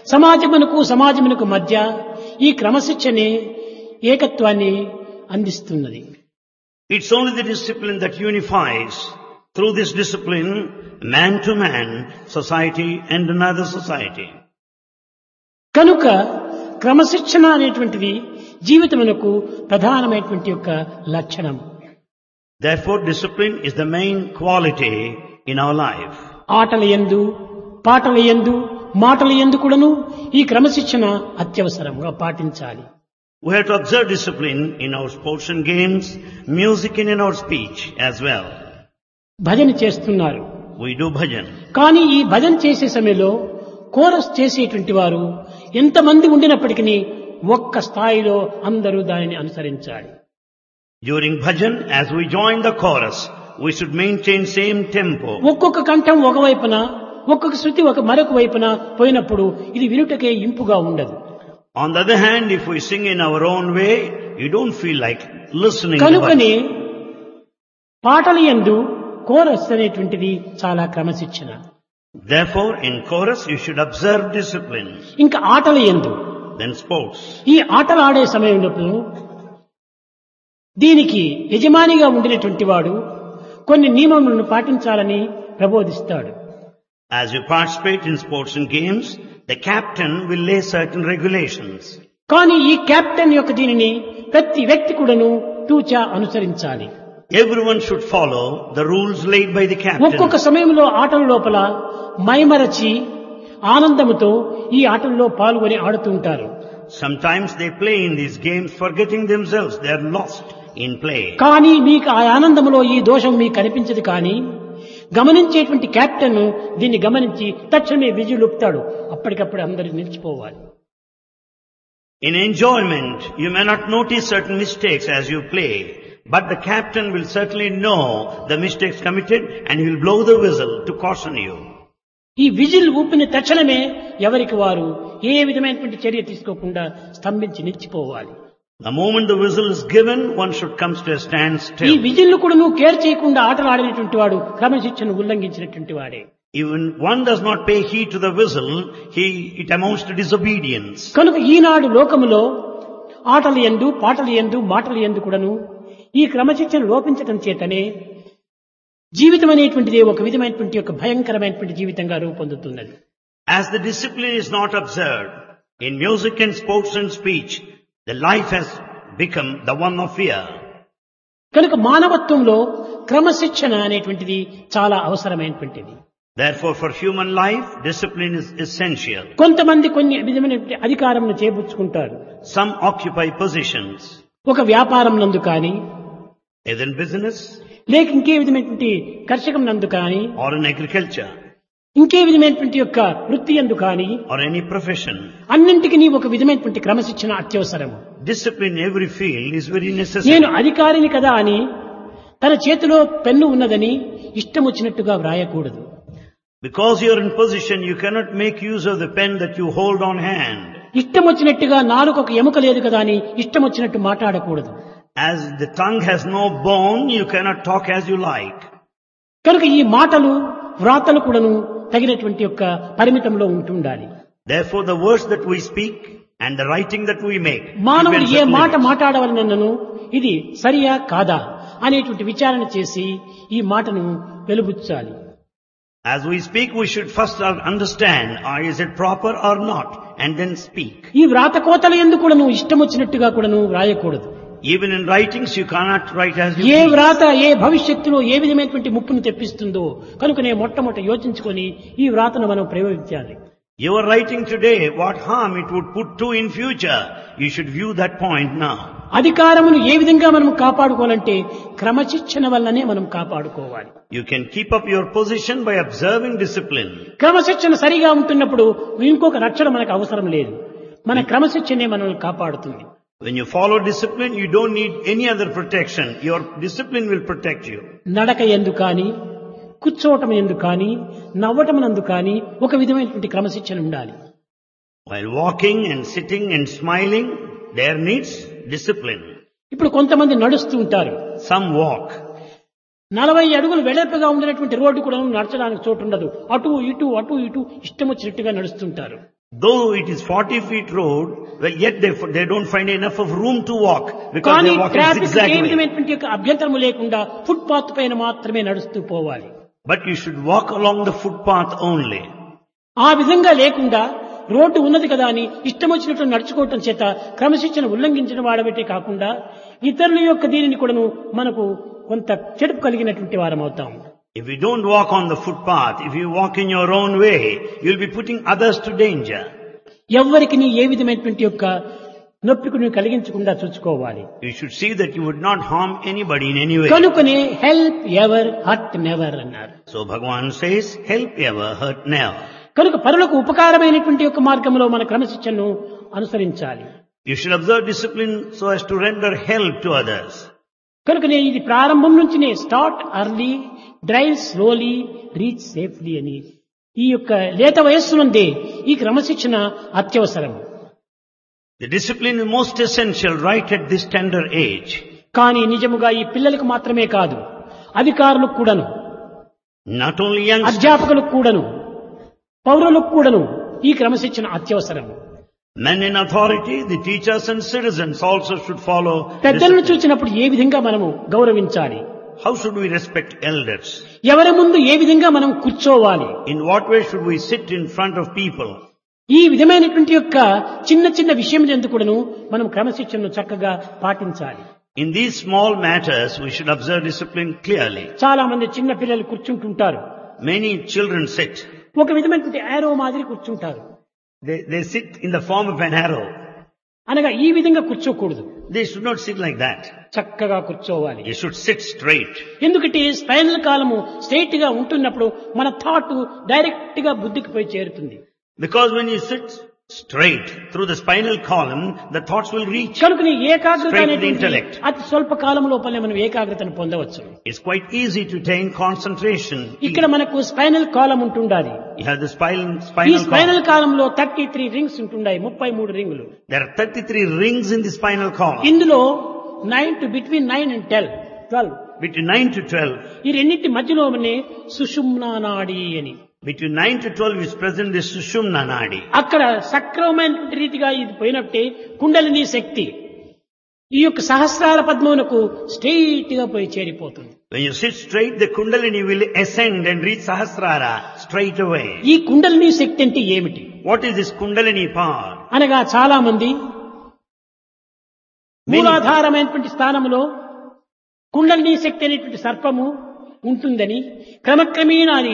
సమాజమునకు సమాజమునకు మధ్య ఈ క్రమశిక్షణే ఏకత్వాన్ని అందిస్తున్నది It's only the discipline that unifies. Through this discipline, man to man, society and another society. కనుక క్రమశిక్షణ అనేటువంటిది జీవితమునకు ప్రధానమైనటువంటి యొక్క లక్షణం Therefore, discipline is the main quality in our life. ఆటల ఎందు పాటల ఎందు మాటల ఎందు కూడాను ఈ క్రమశిక్షణ అత్యవసరంగా పాటించాలి We have to observe discipline in our sports and games, music and in our speech as well. భజన చేస్తున్నారు We do bhajan. కానీ ఈ భజన చేసే సమయంలో కోరస్ చేసేటువంటి వారు ఎంతమంది ఉండినప్పటికీ ఒక్క స్థాయిలో అందరూ దానిని అనుసరించాలి During bhajan, as we join the chorus, we should maintain same tempo. ఒక్కొక్క కంఠం ఒకవైపున ఒక్కొక్క శృతి ఒక మరొక వైపున పోయినప్పుడు ఇది వినుటకే ఇంపుగా ఉండదు On the other hand, if we sing in our own way, you don't feel like listening to కనుకని bhajan. పాటల యందు కోరస్ అనేటువంటిది చాలా క్రమశిక్షణ Therefore, in chorus, you should observe discipline. ఇంకా ఆటల యందు Then sports. ఈ ఆటలు ఆడే సమయంలో దీనికి యజమానిగా ఉండినటువంటి వాడు కొన్ని నియమములను పాటించాలని ప్రబోధిస్తాడు As you participate in sports and games, the captain will lay certain regulations. కానీ ఈ కెప్టెన్ యొక్క దీనిని ప్రతి వ్యక్తి కూడాను తూచా అనుసరించాలి Everyone should follow the rules laid by the ఒక్కొక్క captain. సమయంలో ఆటల లోపల మైమరచి ఆనందముతో ఈ ఆటల్లో పాల్గొని ఆడుతూ ఉంటారు Sometimes they play in these games forgetting themselves. They are lost in play. కానీ మీకు ఆ ఆనందంలో ఈ దోషం మీకు కనిపించదు కానీ గమనించేటువంటి కెప్టెన్ దీన్ని గమనించి తక్షణమే విజులుపుతాడు అప్పటికప్పుడు అందరూ నిలిచిపోవాలి In enjoyment, you may not notice certain mistakes as you play, but the captain will certainly know the mistakes committed and he will blow the whistle to caution you. ఈ విజిల్ ఊపిన తక్షణమే ఎవరికి వారు ఏ విధమైనటువంటి చర్య తీసుకోకుండా స్తంభించి నిలిచిపోవాలి The moment the whistle is given, one should come to a ఈ standstill. విజిల్ను కూడా నువ్వు కేర్ చేయకుండా ఆటలు ఆడినటువంటి వాడు క్రమశిక్షణ ఉల్లంఘించినటువంటి వాడే Even one does not pay heed to the whistle, he, it amounts to disobedience. కనుక ఈనాడు లోకములో ఆటలు ఎందు పాటలు ఎందు మాటలు ఎందు కూడాను ఈ క్రమశిక్షణ లోపించటం చేతనే జీవితం అనేటువంటిది ఒక విధమైనటువంటి ఒక భయంకరమైనటువంటి జీవితంగా రూపొందుతున్నది As the discipline is not observed in music and sports and speech, the life has become the one of fear. కనుక మానవత్వంలో క్రమశిక్షణ అనేటువంటిది చాలా అవసరమైనటువంటిది Therefore, for human life, discipline is essential. కొంతమంది కొన్ని విధమైనటువంటి అధికారమును చేపుచ్చుకుంటారు Some occupy positions, ఒక వ్యాపారం నందు కానీ either in business లేక ఇంకే విధమైనటువంటి కర్షకం నందు కానీ or in agriculture ఇంకే విధమైనటువంటి యొక్క వృత్తి ఎందు కానీ or any profession. అన్నింటికి ఒక విధమైనటువంటి క్రమశిక్షణ అత్యవసరము Discipline in every field is very నేను necessary. అధికారిని కదా అని తన చేతిలో పెన్ను ఉన్నదని ఇష్టం వచ్చినట్టుగా వ్రాయకూడదు Because you are in position, you cannot make use of the pen that you hold on hand. ఇష్టం వచ్చినట్టుగా నాలుగు ఒక ఎముక లేదు కదా అని ఇష్టం వచ్చినట్టు మాట్లాడకూడదు As the tongue has no bone, you cannot talk as you like. కనుక ఈ మాటలు వ్రాతలు కూడాను తగినటువంటి యొక్క పరిమితంలో ఉంటుండాలి Therefore, the words that we speak and the writing that we make. మానవుడు depends ఏ on మాట limits. మాట్లాడవలనను ఇది సరియా కాదా అనేటువంటి విచారణ చేసి ఈ మాటను వెలుబుచ్చాలి As we speak, we should first understand, uh, is it proper or not, and then speak. ఈ వ్రాత కోతల ఎందుకు కూడాను ఇష్టం వచ్చినట్టుగా కూడాను వ్రాయకూడదు Even in writings, you cannot write as you A please. వ్రాత ఏ భవిష్యత్తులో ఏ విధమైనటువంటి ముప్పును తెప్పిస్తుందో కనుకనే మొట్టమొదట యోచించుకొని ఈ వ్రాతను మనం ప్రయోగించాలి You are writing today what harm it would put to in future. You should view that point now. అధికారమును ఏ విధంగా మనం కాపాడుకోవాలంటే క్రమశిక్షణ వల్లనే మనం కాపాడుకోవాలి You can keep up your position by observing discipline. క్రమశిక్షణ సరిగా ఉంటున్నప్పుడు ఇంకొక రక్షణ మనకు అవసరం లేదు మన క్రమశిక్షణే మనల్ని కాపాడుతుంది When you follow discipline, you don't need any other protection. Your discipline will protect you. నడక ఎందు కానీ కూర్చోవటం ఎందు కానీ నవ్వటం నందు కానీ ఒక విధమైనటువంటి క్రమశిక్షణ ఉండాలి While walking and sitting and smiling, there needs discipline. ఇప్పుడు కొంతమంది నడుస్తూ ఉంటారు Some walk. నలభై అడుగులు వెడల్పుగా ఉండినటువంటి రోడ్డు కూడా నడచడానికి చోటు ఉండదు అటు ఇటు అటు ఇటు ఇష్టం వచ్చినట్టుగా నడుస్తుంటారు Though it is 40 feet road, well yet they, they don't find enough of room to walk because కానీ they're walking traffic a zigzag way. విధమైనటువంటి యొక్క అభ్యంతరము లేకుండా ఫుట్ పాత్ పైన మాత్రమే నడుస్తూ పోవాలి But you should walk along the footpath only. ఆ విధంగా లేకుండా రోడ్డు ఉన్నది కదా అని ఇష్టం వచ్చినట్లు నడుచుకోవటం చేత క్రమశిక్షణ ఉల్లంఘించిన వాడబట్టే కాకుండా ఇతరుల యొక్క దీనిని కూడాను మనకు కొంత చెడుపు కలిగినటువంటి వారం అవుతాం If you don't walk on the footpath, if you walk in your own way, you'll be putting others to danger. ఎవ్వరికి నీ ఏ విధమైనటువంటి యొక్క నొప్పికి నువ్వు కలిగించకుండా చూసుకోవాలి You should see that you would not harm anybody in any way. కనుకనే help ever hurt never అన్నారు So Bhagavan says, help ever, hurt never. కనుక పరులకు ఉపకారమైనటువంటి యొక్క మార్గంలో మన క్రమశిక్షణను అనుసరించాలి You should observe discipline so as to render help to others. కనుకనే ఇది ప్రారంభం నుంచినే start early drive slowly reach safely అని ఈ యొక్క లేత వయస్సు నుండే ఈ క్రమశిక్షణ అత్యవసరం The discipline is most essential right at this tender age. కానీ నిజముగా ఈ పిల్లలకు మాత్రమే కాదు అధికారులకు కూడాను Not only youngsters, అధ్యాపకులకు కూడాను పౌరులకు కూడాను ఈ క్రమశిక్షణ అత్యవసరం men in authority, the teachers and citizens also should follow పెద్దలను discipline. చూసినప్పుడు ఏ విధంగా మనము గౌరవించాలి How should we respect elders? ఎవరి ముందు ఏ విధంగా మనం కూర్చోవాలి In what way should we sit in front of people? ఈ విధమైనటువంటి యొక్క చిన్న చిన్న విషయం ఎందుకు కూడాను మనం క్రమశిక్షణను చక్కగా పాటించాలి In these small matters, we should observe discipline clearly. చాలా మంది చిన్న పిల్లలు కూర్చుంటుంటారు Many children sit. ఒక విధమైనటువంటి యారో మాదిరి కూర్చుంటారు They, they sit in the form of an arrow. అనగా ఈ విధంగా కూర్చోకూడదు They should not sit like that. చక్కగా కూర్చోవాలి They should sit straight. ఎందుకంటే స్పైనల్ కాలము స్ట్రైట్ గా ఉంటున్నప్పుడు మన థాట్ డైరెక్ట్ గా బుద్ధికి పోయి చేరుతుంది Because when you sit straight through the spinal column, the thoughts will reach. కనుక నీ ఏకాగ్రత Straight to the అనేటువంటి intellect. అతి స్వల్ప కాలం లోపలనే మనం ఏకాగ్రతను పొందవచ్చు It's quite easy to attain concentration. ఇక్కడ మనకు స్పైనల్ కాలం ఉంటుండాలి You have the spinal, ఈ spinal column. స్పైనల్ కాలంలో థర్టీ త్రీ రింగ్స్ ఉంటున్నాయి ముప్పై మూడు రింగులు There are 33 rings in the spinal column. ఇందులో nine to between nine and tell twelve Between 9 to 12. ఈ రెండింటి మధ్యలోనే సుషుమ్నా నాడి అని Between 9 to 12 is present the Sushumna Nadi. అక్కడ సక్రమమైన రీతిగా ఇది పోయినట్టే కుండలిని శక్తి ఈ యొక్క సహస్రాల పద్మమునకు స్ట్రైట్ గా పోయి చేరిపోతుంది When you sit straight, the Kundalini will ascend and reach Sahasrara straight away. ఈ కుండలిని శక్తి అంటే ఏమిటి What is this Kundalini power? అనగా చాలా మంది మూలాధారమైనటువంటి స్థానంలో కుండలిని శక్తి అనేటువంటి సర్పము ఉంటుందని క్రమక్రమేణా అది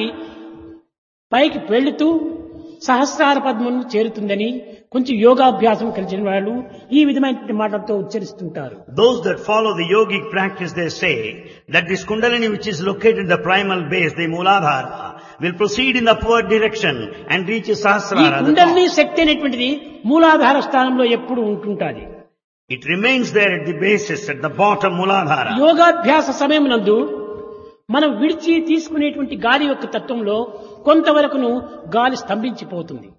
పైకి వెళుతూ సహస్రార పద్మను చేరుతుందని కొంచెం యోగాభ్యాసం కలిసిన వాళ్ళు ఈ విధమైనటువంటి మాటలతో ఉచ్చరిస్తుంటారు Those that follow the yogic practice, they say that this Kundalini which is located in the primal base, the Mooladhara, will proceed in the upward direction and reach ఈ Sahasrara. the kundalini top. శక్తి అనేటువంటిది మూలాధార స్థానంలో ఎప్పుడు ఉంటుంటాది It remains there at the basis, at the bottom Mooladhara. యోగాభ్యాస సమయం నందు మనం విడిచి తీసుకునేటువంటి గాలి యొక్క తత్వంలో కొంతవరకును గాలి స్తంభించిపోతుంది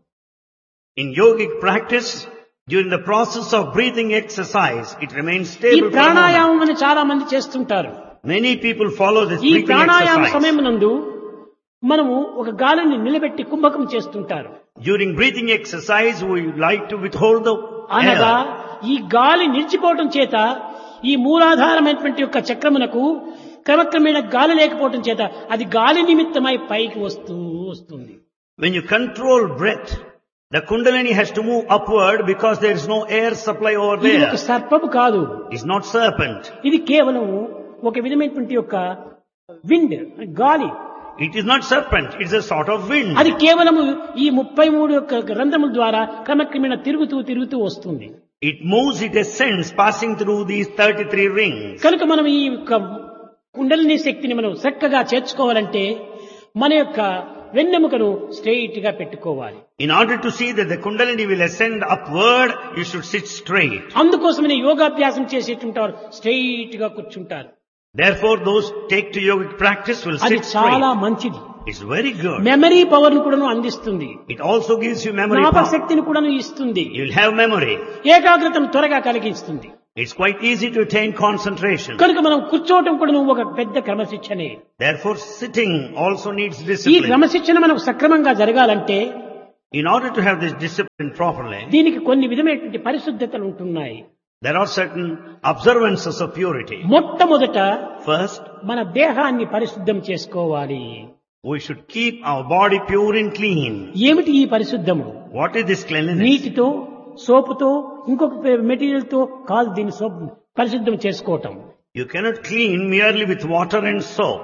In yogic practice, during the process of breathing exercise, it remains ఈ stable for a moment. ప్రాణాయామం అని చాలా మంది చేస్తుంటారు Many people follow this ఈ breathing ప్రాణాయామ exercise. సమయం నందు మనము ఒక గాలిని నిలబెట్టి కుంభకం చేస్తుంటారు During breathing exercise, we like to withhold the అనగా air. ఈ గాలి నిలిచిపోవటం చేత ఈ మూలాధారమైనటువంటి యొక్క చక్రమునకు క్రమక్రమేణ గాలి లేకపోవటం చేత అది గాలి నిమిత్తమై పైకి వస్తూ వస్తుంది When you control breath, the kundalini has to move upward because there is no air supply over ఇది there. ఒక సర్పము కాదు It's not serpent. ఇది కేవలం ఒక విధమైనటువంటి యొక్క విండ్ గాలి It is not serpent. It's a sort of wind. అది కేవలము ఈ ముప్పై మూడు యొక్క రంధ్రముల ద్వారా క్రమక్రమేణ తిరుగుతూ తిరుగుతూ వస్తుంది It moves, it ascends, passing through these 33 rings. కనుక మనం ఈ యొక్క కుండలిని శక్తిని మనం చక్కగా చేర్చుకోవాలంటే మన యొక్క వెన్నెముకను స్ట్రెయిట్ గా పెట్టుకోవాలి In order to see that the kundalini will ascend upward, you should sit straight. అందుకోసమనే యోగాభ్యాసం చేసేటుంటారు స్ట్రెయిట్ గా కూర్చుంటారు Therefore, those take to yogic practice will అది sit చాలా straight. మంచిది It's very good. Memory power ను కూడాను అందిస్తుంది It also gives you memory జ్ఞాపక power. శక్తిని కూడాను ఇస్తుంది You'll have memory. ఏకాగ్రతను త్వరగా కలిగిస్తుంది It's quite easy to attain concentration. కనుక మనం కూర్చోవటం కూడా ఒక పెద్ద క్రమశిక్షణే Therefore, sitting also needs ఈ discipline. క్రమశిక్షణ మనకు సక్రమంగా జరగాలంటే In order to have this discipline properly, దీనికి కొన్ని విధమైనటువంటి పరిశుద్ధతలు ఉంటున్నాయి there are certain observances of purity. మొట్టమొదట First, మన దేహాన్ని పరిశుద్ధం చేసుకోవాలి we should keep our body pure and clean. ఏమిటి ఈ పరిశుద్ధము What is this cleanliness? నీటితో సోపుతో ఇంకొక మెటీరియల్ తో కాదు దీన్ని సోప్ పరిశుద్ధం చేసుకోవటం You cannot clean merely with water and soap.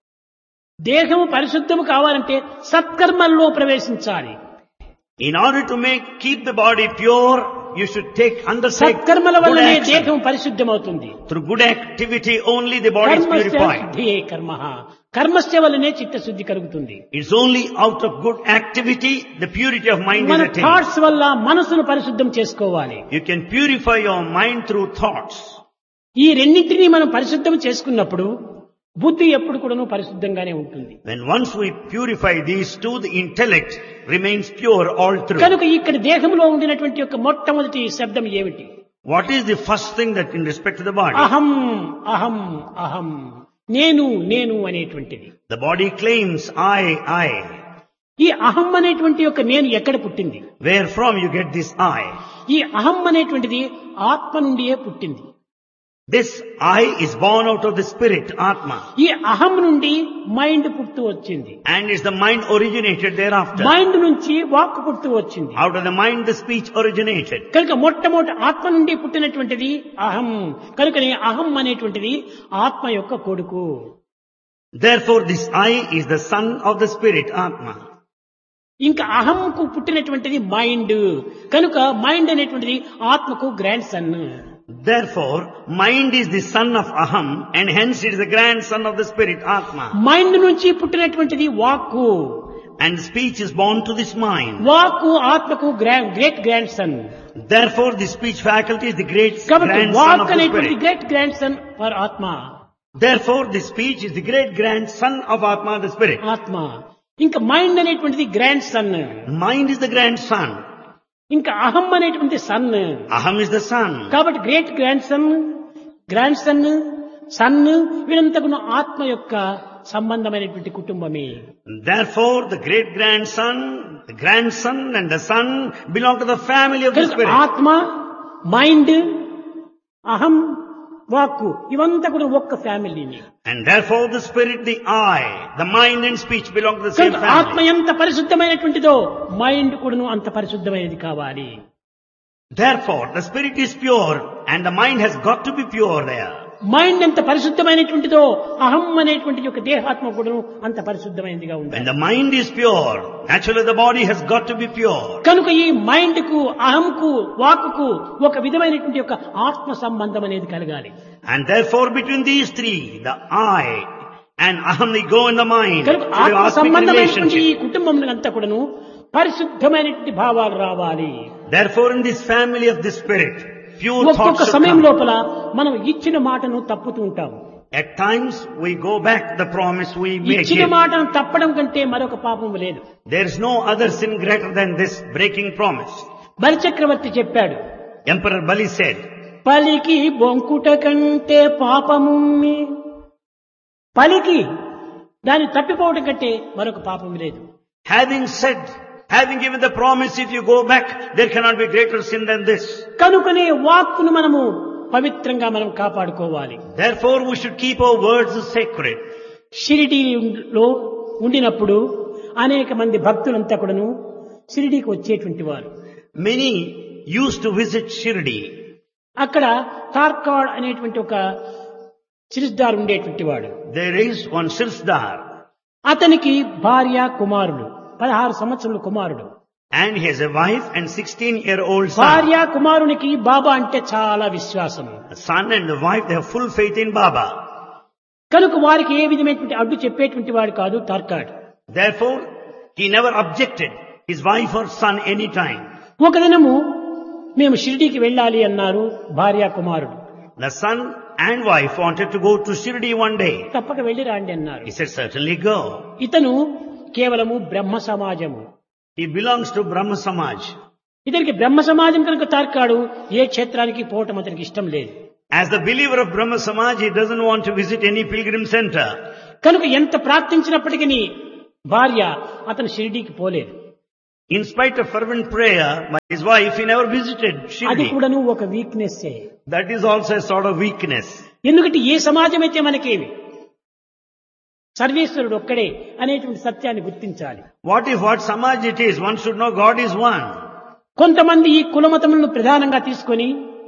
దేహము పరిశుద్ధము కావాలంటే సత్కర్మల్లో ప్రవేశించాలి In order to make, keep the body pure, you should take, undertake సత్కర్మల good వల్లనే action. దేహం పరిశుద్ధమవుతుంది Through good activity only the body is కర్మస్య purified. శుద్ధియే కర్మ కర్మస్య వల్లనే చిత్తశుద్ధి కలుగుతుంది It's only out of good activity the purity of mind is మన attained. Thoughts వల్ల మనసును పరిశుద్ధం చేసుకోవాలి You can purify your mind through thoughts. ఈ రెండింటినీ మనం పరిశుద్ధం చేసుకున్నప్పుడు బుద్ధి ఎప్పుడు కూడాను పరిశుద్ధంగానే ఉంటుంది When once we purify these two, the intellect remains pure all through. కనుక ఇక్కడ దేహంలో ఉండినటువంటి యొక్క మొట్టమొదటి శబ్దం ఏమిటి What is the first thing that in respect to the body? అహం అహం అహం నేను నేను అనేటువంటిది The body claims I, I. ఈ అహం అనేటువంటి యొక్క నేను ఎక్కడ పుట్టింది Where from you get this I? ఈ అహం అనేటువంటిది ఆత్మ నుండియే పుట్టింది This I is born out of the spirit, Atma. ఈ అహం నుండి మైండ్ పుట్టు వచ్చింది And is the mind originated thereafter. Mind నుంచి వాక్ పుట్టు వచ్చింది Out of the mind the speech originated. కనుక మొట్టమొదటి ఆత్మ నుండి పుట్టినటువంటిది అహం కనుకనే అహం అనేటువంటిది ఆత్మ యొక్క కొడుకు Therefore this I is the son of the spirit, Atma. ఇంకా అహంకు పుట్టినటువంటిది మైండ్ కనుక మైండ్ అనేటువంటిది ఆత్మకు grandson Therefore, mind is the son of Aham and hence it is the grandson of the spirit, Atma. Mind నుంచి పుట్టినటువంటిది వాక్కు And speech is born to this mind. వాక్కు ఆత్మకు great grandson Therefore, the speech faculty is the great కాబట్టి grandson of వాక్ the అనేటువంటి spirit. Great grandson for ఆత్మ Therefore, the speech is the great grandson of Atma, the spirit. ఆత్మ ఇంకా mind అనేటువంటిది grandson Mind is the grandson. ఇంకా అహం అనేటువంటి son Aham is the son. కాబట్టి great grandson grandson son వీరంతకును ఆత్మ యొక్క సంబంధమైనటువంటి కుటుంబమే Therefore, the great grandson, the grandson and the son belong to the family of the కనుక spirit. ఆత్మ మైండ్ అహం వాక్కు ఇవంతా కూడా ఒక్క ఫ్యామిలీని And therefore, the spirit, the I, the mind and speech belong to the same కనుక ఆత్మ family. ఎంత పరిశుద్ధమైనటువంటిదో మైండ్ కూడాను అంత పరిశుద్ధమైనది కావాలి Therefore, the spirit is pure and the mind has got to be pure there. Mind ఎంత పరిశుద్ధమైనటువంటిదో అహం అనేటువంటి యొక్క దేహాత్మ కూడాను అంత పరిశుద్ధమైనదిగా When ఉంది the mind is pure, naturally the body has got to be pure. కనుక ఈ మైండ్ కు అహంకు వాక్కు ఒక విధమైనటువంటి యొక్క ఆత్మ సంబంధం అనేది కలగాలి And therefore, between these three, the I and Aham, they go in the mind. కనుక So the ఆత్మ aspect సంబంధమైనటువంటి ఈ relationship. కుటుంబం అంతా కూడాను పరిశుద్ధమైనటువంటి భావాలు రావాలి Therefore, in this family of the spirit, pure ఒక్కొక్క thoughts should సమయం come. లోపల మనం ఇచ్చిన మాటను తప్పుతూ ఉంటాం At times, we go back the promise we make. ఇచ్చిన Here. మాటను తప్పడం కంటే మరొక పాపం లేదు There is no other sin greater than this breaking promise. బలిచక్రవర్తి చెప్పాడు Emperor Bali said, పలికి బొంకుట కంటే పాపముమ్మి పలికి దాన్ని తప్పిపోవడం కంటే మరొక పాపం లేదు having said, having given the promise, if you go back, there cannot be greater sin than this. కనుకనే వాక్కును మనము పవిత్రంగా మనం కాపాడుకోవాలి Therefore, we should keep our words sacred. షిరిడీలో ఉండినప్పుడు అనేక మంది భక్తులంతా కూడాను షిరిడీకి వచ్చేటువంటి వారు Many used to visit Shirdi. అక్కడ తార్కాడ్ అనేటువంటి ఒక చిరిస్దార్ ఉండేటువంటి వాడు There is one Sirsdar అతనికి భార్య కుమారుడు పదహారు సంవత్సరాల కుమారుడు and he has a wife and 16 year old son. భార్య కుమారునికి బాబా అంటే చాలా విశ్వాసం The son and the wife, they have full faith in Baba. కనుక వారికి ఏ విధమైనటువంటి అడ్డు చెప్పేటువంటి వాడు కాదు Tarkhad Therefore, he never objected his wife or son any time. ఒక దినము మేము షిరిడీకి వెళ్ళాలి అన్నారు భార్య కుమారుడు The son and wife wanted to go to Shirdi one day. తప్పక వెళ్ళి రాండి అన్నారు He said, certainly go. ఇతను కేవలము బ్రహ్మ సమాజము He belongs to Brahma Samaj. ఇతనికి బ్రహ్మ సమాజం కనుక తార్కాడు ఏ క్షేత్రానికి పోవటం అతనికి ఇష్టం లేదు As the believer of Brahma Samaj, he doesn't want to visit any pilgrim center. కనుక ఎంత ప్రార్థించినప్పటికీ భార్య అతను షిరిడీకి పోలేదు In spite of fervent prayer by his wife, he never visited అది Shirdi. కూడాను ఒక weakness That is also a sort of weakness. ఎందుకంటే ఏ సమాజం అయితే మనకేమి సర్వేశ్వరుడు ఒక్కడే అనేటువంటి సత్యాన్ని గుర్తించాలి What if what Samaj it is? One should know God is one. కొంతమంది ఈ కులమతములను ప్రధానంగా తీసుకొని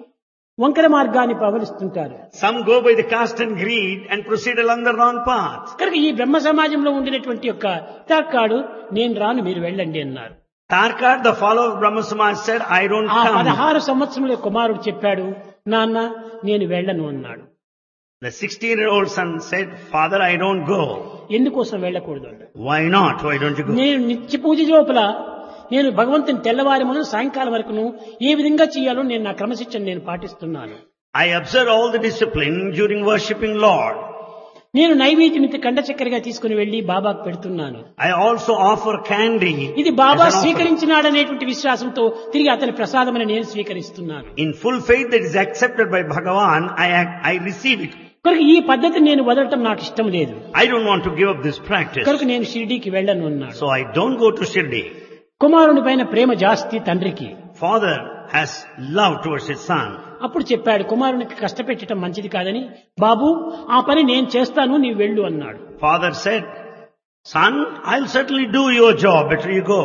వంకర మార్గాన్ని పవలిస్తుంటారు Some go by the caste and greed and proceed along the wrong path. కనుక ఈ బ్రహ్మ సమాజంలో ఉండినటువంటి యొక్క తాకాడు నేను రాను మీరు వెళ్ళండి అన్నారు Tarkar, the follower of Brahma Samaj said, I don't ఆ come. పదహారు సంవత్సరముల కుమారుడు చెప్పాడు నాన్న నేను వెళ్ళను అన్నాడు The 16-year-old son said, Father, I don't go. ఎందుకోసం వెళ్ళకూడదు అన్నాడు Why not? Why don't you go? నేను నిత్య పూజ లోపల నేను భగవంతుని తెల్లవారి మనం సాయంకాలం వరకును ఏ విధంగా చేయాలో నేను నా క్రమశిక్షణ నేను పాటిస్తున్నాను I observe all the discipline during worshipping Lord. నేను నైవేద్యం ఇంత కండ చక్కెరగా తీసుకుని వెళ్లి బాబాకు పెడుతున్నాను I also offer candy. ఇది బాబా as an offering. స్వీకరించినాడనేటువంటి విశ్వాసంతో తిరిగి అతని ప్రసాదమని నేను స్వీకరిస్తున్నాను In full faith that is accepted by Bhagavan, I, act, I receive it. కనుక ఈ పద్ధతి నేను వదలటం నాకు ఇష్టం లేదు I don't want to give up this practice. కనుక నేను షిరిడీకి వెళ్ళను అన్నాడు So I don't go to Shirdi. కుమారుని పైన ప్రేమ జాస్తి తండ్రికి Father has love towards his son. అప్పుడు చెప్పాడు కుమారునికి కష్టపెట్టడం మంచిది కాదని బాబు ఆ పని నేను చేస్తాను నీవు వెళ్ళు అన్నాడు Father said, Son, I'll certainly do your job. Better you go.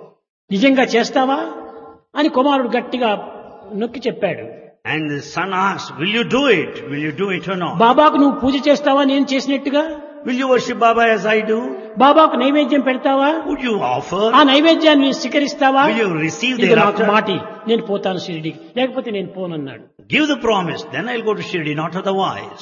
నిజంగా చేస్తావా అని కుమారుడు గట్టిగా నొక్కి చెప్పాడు And the son asked, Will you do it? Will you do it or not? బాబాకు నువ్వు పూజ చేస్తావా నేను చేసినట్టుగా Will you worship Baba as I do? బాబాకు నైవేద్యం పెడతావా Would you offer? ఆ నైవేద్యాన్ని స్వీకరిస్తావా Will you receive ఇదిగో నాకు thereafter? మాటి నేను పోతాను షిరిడికి లేకపోతే నేను పోనన్నాడు Give the promise, then I'll go to Shirdi, not otherwise.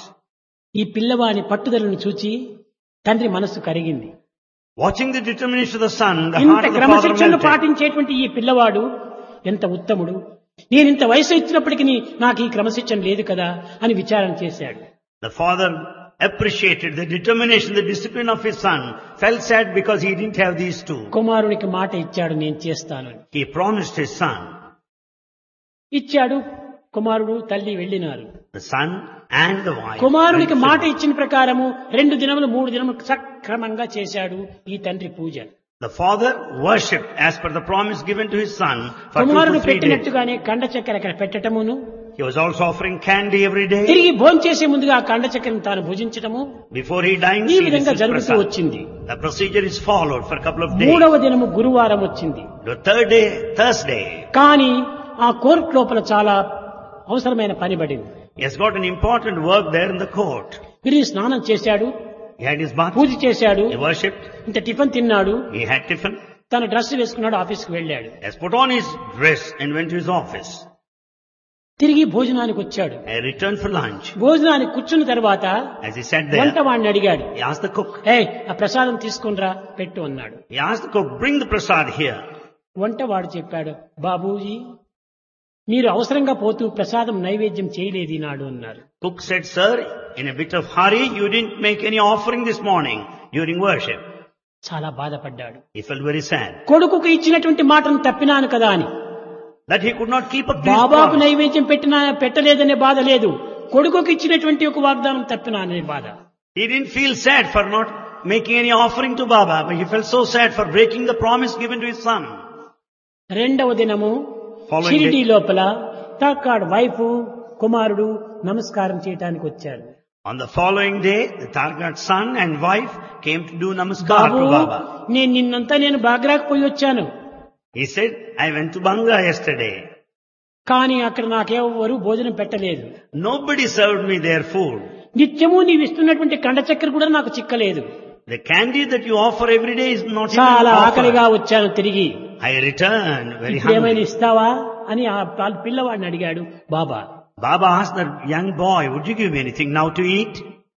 ఈ పిల్లవాని పట్టుదలను చూచి తండ్రి మనస్సు కరిగింది Watching the determination of the son, the heart ఇంత of the father క్రమశిక్షణ melted. పాటించేటువంటి ఈ పిల్లవాడు ఎంత ఉత్తముడు నేను ఇంత వయసు ఇచ్చినప్పటికీ నాకు ఈ క్రమశిక్షణ లేదు కదా అని విచారణ చేశాడు The father appreciated the determination, the discipline of his son, felt sad because he didn't have these two. కుమారునికి మాట ఇచ్చాడు నేను చేస్తాను అని. He promised his son, ఇచ్చాడు కుమారుడు తల్లి వెళ్ళినారు the son and the wife. కుమారునికి went to మాట Shirdi. ఇచ్చిన ప్రకారము రెండు దినములు మూడు దినములు సక్రమంగా చేశాడు ఈ తండ్రి పూజ The father worshipped as per the promise given to his son for two కుమారుడు to three days. పెట్టినట్టుగానే కండ చక్కెర అక్కడ పెట్టటమును He was also offering candy every day. తిరిగి భోంచేసే ముందుగా ఆ కండ చక్కెరను తాను భుజించటము Before he dines, ఈ he విధంగా receives జరుగుతూ prasad. వచ్చింది The procedure is followed for a couple of days. మూడవ దినము గురువారం వచ్చింది The third day, Thursday, కానీ ఆ కోర్టు లోపల చాలా అవసరమైన పని పడింది he has got an important work there in the court. తిరిగి స్నానం చేశాడు He had his bath, పూజ చేశాడు he worshipped, ఇంత టిఫిన్ తిన్నాడు he had tiffin, తన డ్రెస్ వేసుకున్నాడు ఆఫీస్కి వెళ్ళాడు he has put on his dress and went to his office. తిరిగి భోజనానికి వచ్చాడు I returned for lunch. భోజనానికి కూర్చున్న తర్వాత As he sat వంట there, వాడిని అడిగాడు he asked the cook, ఏ ఆ ప్రసాదం తీసుకునిరా పెట్టు అన్నాడు he asked the cook, bring the prasad here. వంట వాడు చెప్పాడు బాబూజీ మీరు అవసరంగా పోతూ ప్రసాదం నైవేద్యం చేయలేదు ఈనాడు అన్నారు Cook said, sir, in a bit of hurry, you didn't make any offering this morning during worship. చాలా బాధపడ్డాడు He felt very sad కొడుకుకు ఇచ్చినటువంటి మాటను తప్పినాను కదా అని that he could not keep up this బాబాకు promise. నైవేద్యం పెట్టినా పెట్టలేదనే బాధ లేదు కొడుకుకి ఇచ్చినటువంటి ఒక వాగ్దానం తప్పినాననే బాధ He didn't feel sad for not making any offering to Baba, but he felt so sad for breaking the promise given to his son. రెండవ దినము Following షిరిడి day, లోపల తాకాడ్ వైఫ్ కుమారుడు నమస్కారం చేయటానికి వచ్చారు on the following day, the Targat son and wife came to do namaskar Babu to Baba. నేను నిన్నంతా నేను బాగ్రాకు పోయి వచ్చాను He said, I went to Banga yesterday. కానీ అక్కడ నాకెవరు భోజనం పెట్టలేదు Nobody served me their food. నిత్యము నీవు ఇస్తున్నటువంటి కండ చక్కెర కూడా నాకు చిక్కలేదు The candy that you offer every day is not చాలా even ఆకలిగా offered. వచ్చాను తిరిగి I returned very ఇప్పుడు ఏమైనా hungry. ఇస్తావా అని ఆ పాల్- పిల్లవాడిని అడిగాడు బాబా Baba asked the young boy, would you give me anything now to eat?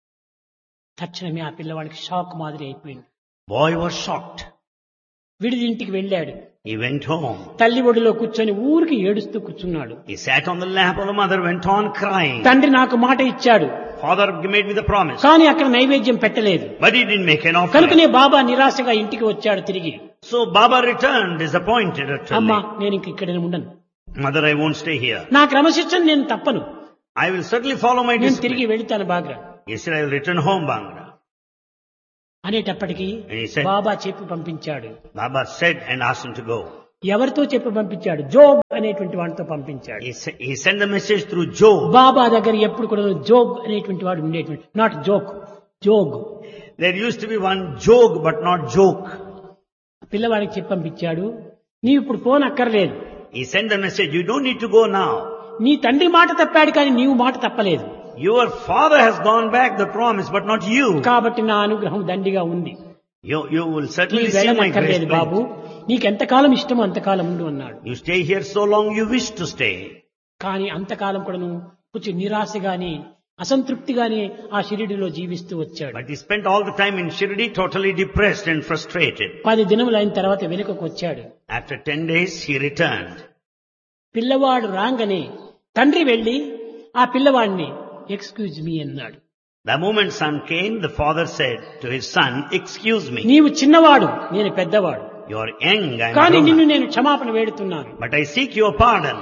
తక్షణమే ఆ పిల్లవాడికి షాక్ మాదిరి అయిపోయింది Boy was shocked. విడిది ఇంటికి వెళ్ళాడు He went home. తల్లి ఒడిలో కూర్చొని ఊరికి ఏడుస్తూ కూర్చున్నాడు He sat on the lap of the mother, went on crying. తండ్రి నాకు మాట ఇచ్చాడు Father made me the promise. కానీ అక్కడ నైవేద్యం పెట్టలేదు But he didn't make an offering. కనుకనే బాబా నిరాశగా ఇంటికి వచ్చాడు తిరిగి So Baba returned disappointed అమ్మా utterly. నేను ఇంక ఇక్కడ ఉండను Mother, I won't stay here. నా క్రమశిక్షణ నేను తప్పను I will certainly follow my నేను తిరిగి discipline. వెళుతాను బాగ్రా He said, I will return home, Bangra. అనేటప్పటికీ And he said, బాబా చెప్పి పంపించాడు Baba said and asked him to go. ఎవరితో చెప్పి పంపించాడు జోబ్ అనేటువంటి వాడితో పంపించాడు He, se- he sent the message through Job. బాబా దగ్గర ఎప్పుడు కూడా జోబ్ అనేటువంటి వాడు ఉండేటువంటి not joke jog There used to be one joke but not joke. పిల్లవాడికి చెప్పి పంపించాడు నీవు ఇప్పుడు ఫోన్ అక్కర్లేదు He sent the message, you don't need to go now. నీ తండ్రి మాట తప్పాడు కానీ నీవు మాట తప్పలేదు Your father has gone back the promise but not you. కాబట్టి నా అనుగ్రహం దండిగా ఉంది You, you will నీ certainly see my grace. వెళ్ళనక్కర్లేదు బాబు నీకెంతకాలం ఇష్టమో అంతకాలం ఉండు అన్నాడు You stay here so long you wish to stay. కానీ అంతకాలం కూడాను కొంచెం నిరాశగాని అసంతృప్తిగానే ఆ షిరిడిలో జీవిస్తూ వచ్చాడు But he spent all the time in Shirdi totally depressed and frustrated. పది దినములు అయిన తర్వాత వెనుకకు వచ్చాడు After ten days he returned. పిల్లవాడు రాగానే తండ్రి వెళ్లి ఆ పిల్లవాడిని ఎక్స్క్యూజ్ మీ అన్నాడు The moment son came, the father said to his son, excuse me, నీవు చిన్నవాడు నేను పెద్దవాడు you are young, I am కానీ grown నిన్ను up, నేను క్షమాపణ వేడుతున్నాను but I seek your pardon.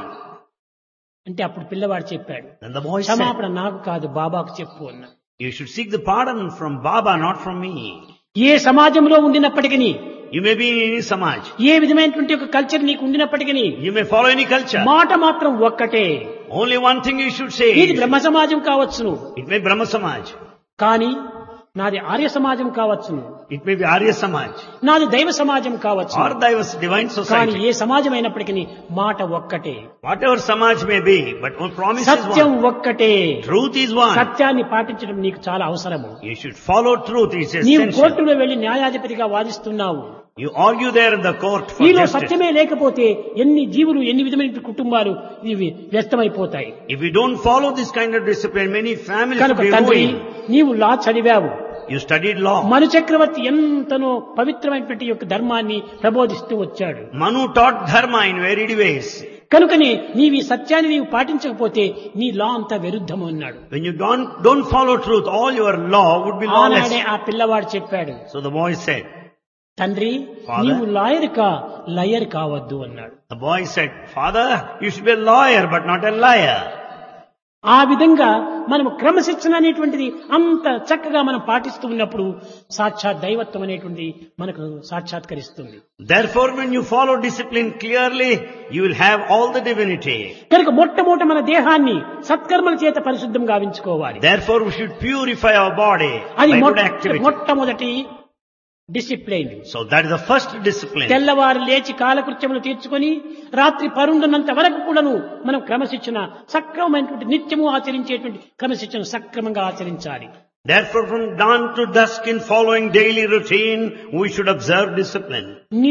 అంటే అప్పుడు పిల్లవాడు చెప్పాడు Then the boy said, క్షమాపణ నాకు కాదు బాబాకు చెప్పు అన్నాడు you should seek the pardon from Baba, not from me. ఏ సమాజంలో ఉండినప్పటికీ You may be in any samaj. ఏ విధమైనటువంటి ఒక కల్చర్ నీకు ఉండినప్పటికీ You may follow any culture. మాట మాత్రం ఒక్కటే Only one thing you should ఇది say. బ్రహ్మ సమాజం కావచ్చును It may Brahma Samaj. కానీ నాది ఆర్య సమాజం కావచ్చును It may be Arya Samaj. నాది దైవ సమాజం కావచ్చు Or Divas Divine కానీ Society. ఏ సమాజం అయినప్పటికీ మాట ఒక్కటే Whatever Samaj may be, but one promise is Satyam one. ఒక్కటే Truth is one. సత్యాన్ని పాటించడం నీకు చాలా అవసరము You should follow truth. It's నీవు essential. కోర్టులో వెళ్లి న్యాయాధిపతిగా వాదిస్తున్నావు You argue there in the court for నీలో justice. సత్యమే లేకపోతే ఎన్ని జీవులు ఎన్ని విధమైన కుటుంబాలు ఇవి వ్యస్తమైపోతాయి If you don't follow this kind of discipline, many families will కనుక be తండ్రి ruined. నీవు లా చదివావు You studied law. మను చక్రవర్తి ఎంతనో పవిత్రమైనటువంటి యొక్క ధర్మాన్ని ప్రబోధిస్తూ వచ్చాడు Manu taught dharma in varied ways. కనుకనే నీవు ఈ సత్యాన్ని నీవు పాటించకపోతే నీ లా అంతా విరుద్ధము అన్నాడు When you don't, don't follow truth, all your law would be ఆనాడే lawless. ఆ పిల్లవాడు చెప్పాడు So the boy said, తండ్రి Father? నీవు లాయర్ కా లయర్ కావద్దు అన్నాడు the boy said, Father, you should be a lawyer but not a liar. ఆ విధంగా మనము క్రమశిక్షణ అనేటువంటిది అంత చక్కగా మనం పాటిస్తూ ఉన్నప్పుడు సాక్షాత్ దైవత్వం అనేటువంటిది మనకు సాక్షాత్కరిస్తుంది Therefore, when you follow discipline clearly, you will have all the divinity. కనుక మొట్టమొదట మన దేహాన్ని సత్కర్మల చేత పరిశుద్ధం గావించుకోవాలి Therefore, we should purify our body అది by good మొట్ట- activity. మొట్టమొదటి discipline So that is the first discipline. తెల్లవారు లేచి కాలకృత్యములు తీర్చుకొని రాత్రి పరుండున్నంత వరకు కూడాను మనం క్రమశిక్షణ సక్రమమైనటువంటి నిత్యము ఆచరించేటువంటి క్రమశిక్షణ సక్రమంగా ఆచరించాలి Therefore, from dawn to dusk in following daily routine, we should observe discipline. నీ